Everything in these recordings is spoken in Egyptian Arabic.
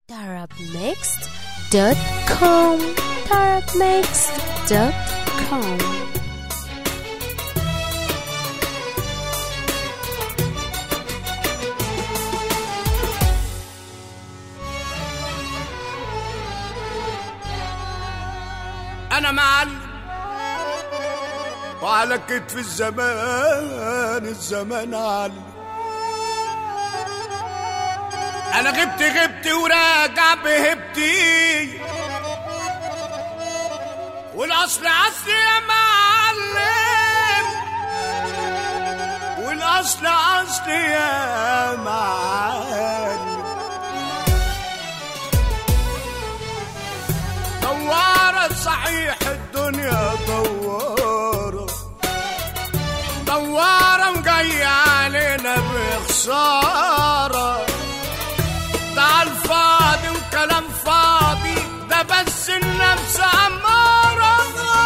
tarabmixed.com tarabmixed.com انا معلم وعلى كتف الزمان الزمان علم انا غبت غبت وراجع بهبتي والاصل اصل يا معلم والاصل اصل يا معلم دوارة صحيح الدنيا دوارة دوارة وجاية علينا بخسارة ده الفاضي وكلام فاضي ده بس النفس أمارة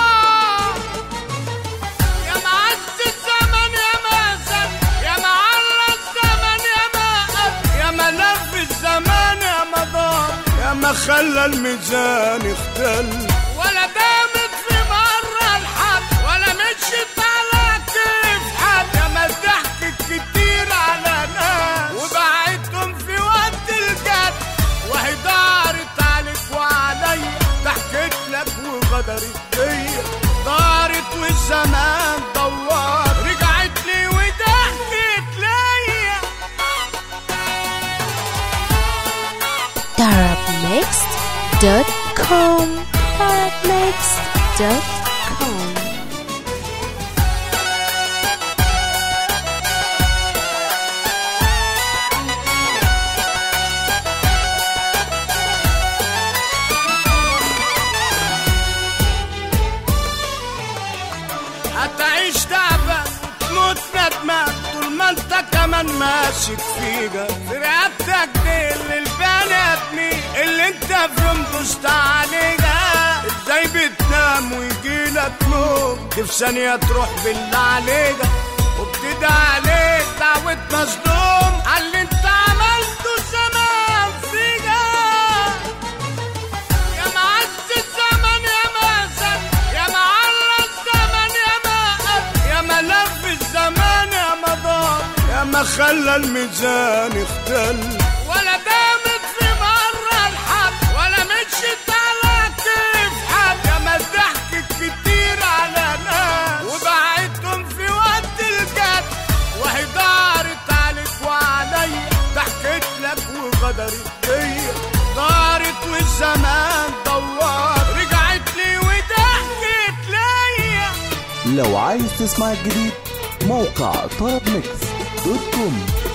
يا معز الزمن يا مازن يا معلى الزمن يا مقف يا ملف الزمان يا مدار يا ما خلى الميزان اختل ولا دامت في مرة الحد ولا مشيت على كيف حد يا ما ضحكت كتير على ناس وبعدتم في وقت الجد وهي دارت عليك وعليا ضحكت لك وغدرت بيا دارت والزمان دوار رجعت لي وضحكت ليا tarabmixed.com tarabmixed.com هتعيش تعبان وتموت ندمان طول ما انت كمان ماسك فيها في رقبتك دي اللي البني ادمين اللي انت في يوم دوست عليها ازاي بتنام ويجيلك نوم دي في ثانية تروح بالله عليها وابتدى عليك دعوة مظلوم على اللي انت عملته زمان فيها يا معز الزمن يا مازن يا معلى الزمن يا مقف يا ملف الزمان يا مدار يا ما خلى الميزان اختل ولا دامت في مرة الحد ولا مشيت على كيف حد يا ما ضحكت كتير على ناس وبعدتم في وقت الجد وهي دارت عليك وعليا ضحكت لك وغدرت بيا دارت والزمان دوار رجعت لي وضحكت ليا لو عايز تسمع الجديد موقع طرب ميكس دوت كوم